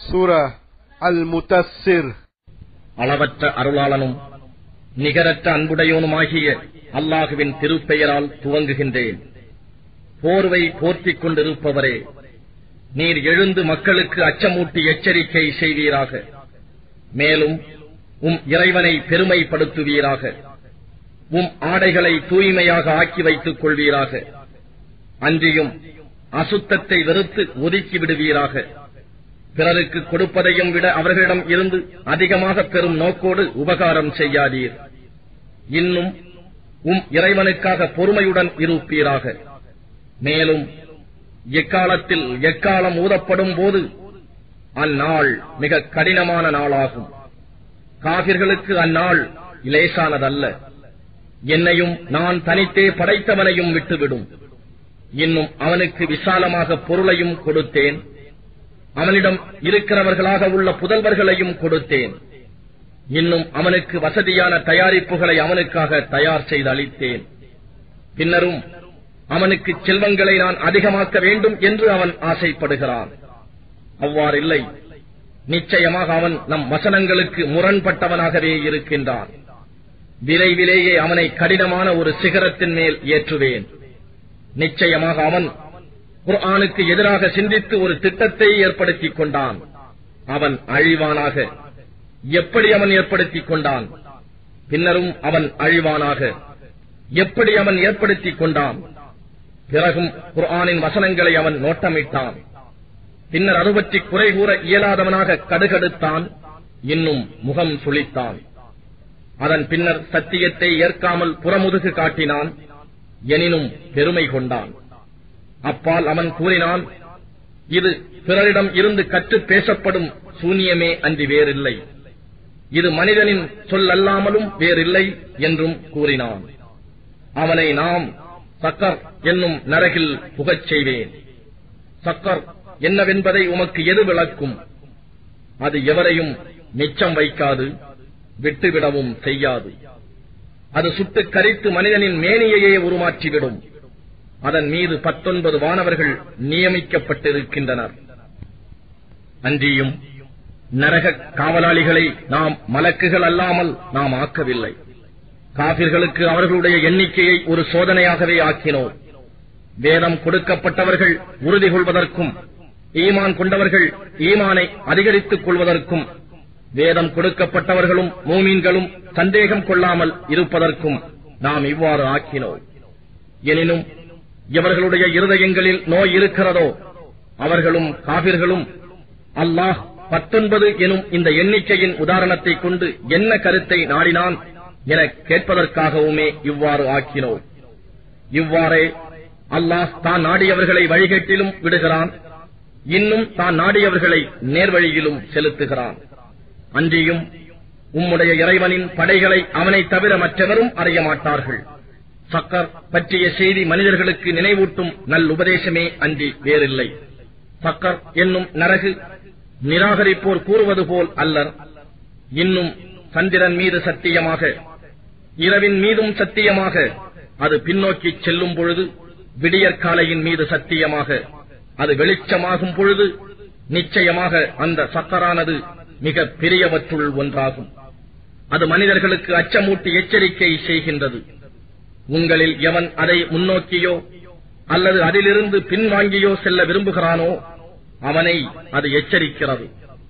சூரா அல் முத்தஸ்ஸிர் அளவற்ற அருளாளனும் நிகரற்ற அன்புடையோனுமாகிய அல்லாஹுவின் திருப்பெயரால் துவங்குகின்றேன் போர்வை போர்த்திக் கொண்டிருப்பவரே நீர் எழுந்து மக்களுக்கு அச்சமூட்டி எச்சரிக்கை செய்வீராக மேலும் உம் இறைவனை பெருமைப்படுத்துவீராக உம் ஆடைகளை தூய்மையாக ஆக்கி வைத்துக் கொள்வீராக அன்றியும் அசுத்தத்தை வெறுத்து ஒதுக்கி விடுவீராக பிறருக்கு கொடுப்பதையும் விட அவர்களிடம் இருந்து அதிகமாக பெறும் நோக்கோடு உபகாரம் செய்யாதீர் இன்னும் உம் இறைவனுக்காக பொறுமையுடன் இருப்பீராக மேலும் எக்காலத்தில் எக்காலம் ஊதப்படும் போது அந்நாள் மிக கடினமான நாளாகும் காவிர்களுக்கு அந்நாள் லேசானதல்ல என்னையும் நான் தனித்தே படைத்தவனையும் விட்டுவிடும் இன்னும் அவனுக்கு விசாலமாக பொருளையும் கொடுத்தேன் அவனிடம் இருக்கிறவர்களாக உள்ள புதல்வர்களையும் கொடுத்தேன் இன்னும் அவனுக்கு வசதியான தயாரிப்புகளை அவனுக்காக தயார் செய்து அளித்தேன் பின்னரும் அவனுக்கு செல்வங்களை நான் அதிகமாக்க வேண்டும் என்று அவன் ஆசைப்படுகிறான் அவ்வாறில்லை நிச்சயமாக அவன் நம் வசனங்களுக்கு முரண்பட்டவனாகவே இருக்கின்றான் விரைவிலேயே அவனை கடினமான ஒரு சிகரத்தின் மேல் ஏற்றுவேன் நிச்சயமாக அவன் குர்ஆனுக்கு எதிராக சிந்தித்து ஒரு திட்டத்தை ஏற்படுத்திக் கொண்டான் அவன் அழிவானாக எப்படி அவன் ஏற்படுத்திக் கொண்டான் பின்னரும் அவன் அழிவானாக எப்படி அவன் ஏற்படுத்திக் கொண்டான் பிறகும் குர்ஆனின் வசனங்களை அவன் நோட்டமிட்டான் பின்னர் அது பற்றி குறை கூற இயலாதவனாக கடுகடுத்தான் இன்னும் முகம் சுளித்தான் அதன் பின்னர் சத்தியத்தை ஏற்காமல் புறமுதுகு காட்டினான் எனினும் பெருமை கொண்டான் அப்பால் அவன் கூறினான் இது பிறரிடம் இருந்து கற்று பேசப்படும் சூனியமே அன்றி வேறில்லை இது மனிதனின் சொல்லல்லாமலும் வேறில்லை என்றும் கூறினான் அவனை நாம் சக்கர் என்னும் நரகில் புகச் செய்வேன் சக்கர் என்னவென்பதை உமக்கு எது விளக்கும் அது எவரையும் மிச்சம் வைக்காது விட்டுவிடவும் செய்யாது அது சுட்டு கரித்து மனிதனின் மேனியையே உருமாற்றிவிடும் அதன் மீது பத்தொன்பது வானவர்கள் நியமிக்கப்பட்டிருக்கின்றனர் அன்றியும் நரக காவலாளிகளை நாம் மலக்குகள் அல்லாமல் நாம் ஆக்கவில்லை காபிர்களுக்கு அவர்களுடைய எண்ணிக்கையை ஒரு சோதனையாகவே ஆக்கினோம் வேதம் கொடுக்கப்பட்டவர்கள் உறுதி கொள்வதற்கும் ஈமான் கொண்டவர்கள் ஈமானை அதிகரித்துக் கொள்வதற்கும் வேதம் கொடுக்கப்பட்டவர்களும் மூமீன்களும் சந்தேகம் கொள்ளாமல் இருப்பதற்கும் நாம் இவ்வாறு ஆக்கினோம் எனினும் எவர்களுடைய இருதயங்களில் நோய் இருக்கிறதோ அவர்களும் காபிர்களும் அல்லாஹ் பத்தொன்பது எனும் இந்த எண்ணிக்கையின் உதாரணத்தை கொண்டு என்ன கருத்தை நாடினான் என கேட்பதற்காகவுமே இவ்வாறு ஆக்கினோம் இவ்வாறே அல்லாஹ் தான் நாடியவர்களை வழிகேட்டிலும் விடுகிறான் இன்னும் தான் நாடியவர்களை நேர்வழியிலும் செலுத்துகிறான் அன்றியும் உம்முடைய இறைவனின் படைகளை அவனை தவிர மற்றவரும் அறிய மாட்டார்கள் சக்கர் பற்றிய செய்தி மனிதர்களுக்கு நினைவூட்டும் நல் உபதேசமே அன்றி வேறில்லை சக்கர் என்னும் நரகு நிராகரிப்போர் கூறுவது போல் அல்லர் இன்னும் சந்திரன் மீது சத்தியமாக இரவின் மீதும் சத்தியமாக அது பின்னோக்கி செல்லும் பொழுது விடியற்காலையின் மீது சத்தியமாக அது வெளிச்சமாகும் பொழுது நிச்சயமாக அந்த சக்கரானது மிக பெரியவற்றுள் ஒன்றாகும் அது மனிதர்களுக்கு அச்சமூட்டி எச்சரிக்கை செய்கின்றது உங்களில் எவன் அதை முன்னோக்கியோ அல்லது அதிலிருந்து பின்வாங்கியோ செல்ல விரும்புகிறானோ அவனை அது எச்சரிக்கிறது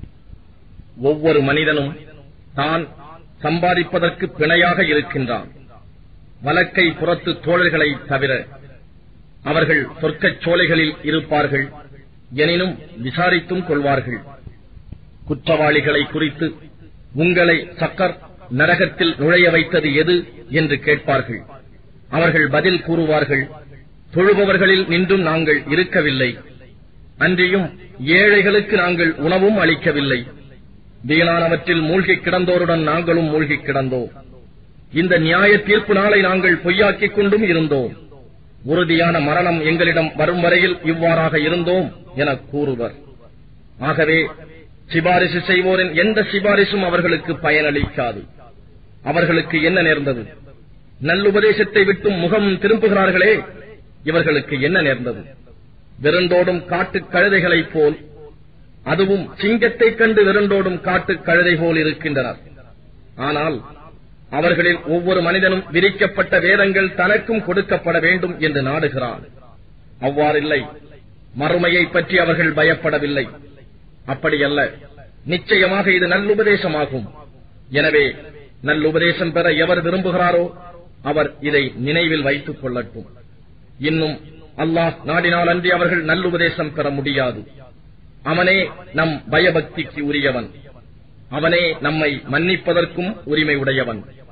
ஒவ்வொரு மனிதனும் தான் சம்பாதிப்பதற்கு பிணையாக இருக்கின்றான் வலக்கை புறத்து தோழர்களை தவிர அவர்கள் சொர்க்கச் சோலைகளில் இருப்பார்கள் எனினும் விசாரித்தும் கொள்வார்கள் குற்றவாளிகளை குறித்து உங்களை சக்கர் நரகத்தில் நுழைய வைத்தது எது என்று கேட்பார்கள் அவர்கள் பதில் கூறுவார்கள் தொழுபவர்களில் நின்றும் நாங்கள் இருக்கவில்லை அன்றியும் ஏழைகளுக்கு நாங்கள் உணவும் அளிக்கவில்லை வீணானவற்றில் மூழ்கிக் கிடந்தோருடன் நாங்களும் மூழ்கிக் கிடந்தோம் இந்த நியாய தீர்ப்பு நாளை நாங்கள் பொய்யாக்கிக் கொண்டும் இருந்தோம் உறுதியான மரணம் எங்களிடம் வரும் வரையில் இவ்வாறாக இருந்தோம் என கூறுவர் ஆகவே சிபாரிசு செய்வோரின் எந்த சிபாரிசும் அவர்களுக்கு பயனளிக்காது அவர்களுக்கு என்ன நேர்ந்தது நல்லுபதேசத்தை விட்டும் முகம் திரும்புகிறார்களே இவர்களுக்கு என்ன நேர்ந்தது விருந்தோடும் காட்டுக் கழுதைகளைப் போல் அதுவும் சிங்கத்தைக் கண்டு விரண்டோடும் காட்டுக் கழுதை போல் இருக்கின்றனர் ஆனால் அவர்களில் ஒவ்வொரு மனிதனும் விரிக்கப்பட்ட வேதங்கள் தனக்கும் கொடுக்கப்பட வேண்டும் என்று நாடுகிறான் அவ்வாறில்லை மறுமையைப் பற்றி அவர்கள் பயப்படவில்லை அப்படியல்ல நிச்சயமாக இது நல்லுபதேசமாகும் எனவே நல்லுபதேசம் பெற எவர் விரும்புகிறாரோ அவர் இதை நினைவில் வைத்துக் கொள்ளட்டும் இன்னும் அல்லாஹ் நாடினால் அன்றி அவர்கள் நல்லுபதேசம் பெற முடியாது அவனே நம் பயபக்திக்கு உரியவன் அவனே நம்மை மன்னிப்பதற்கும் உரிமை உடையவன்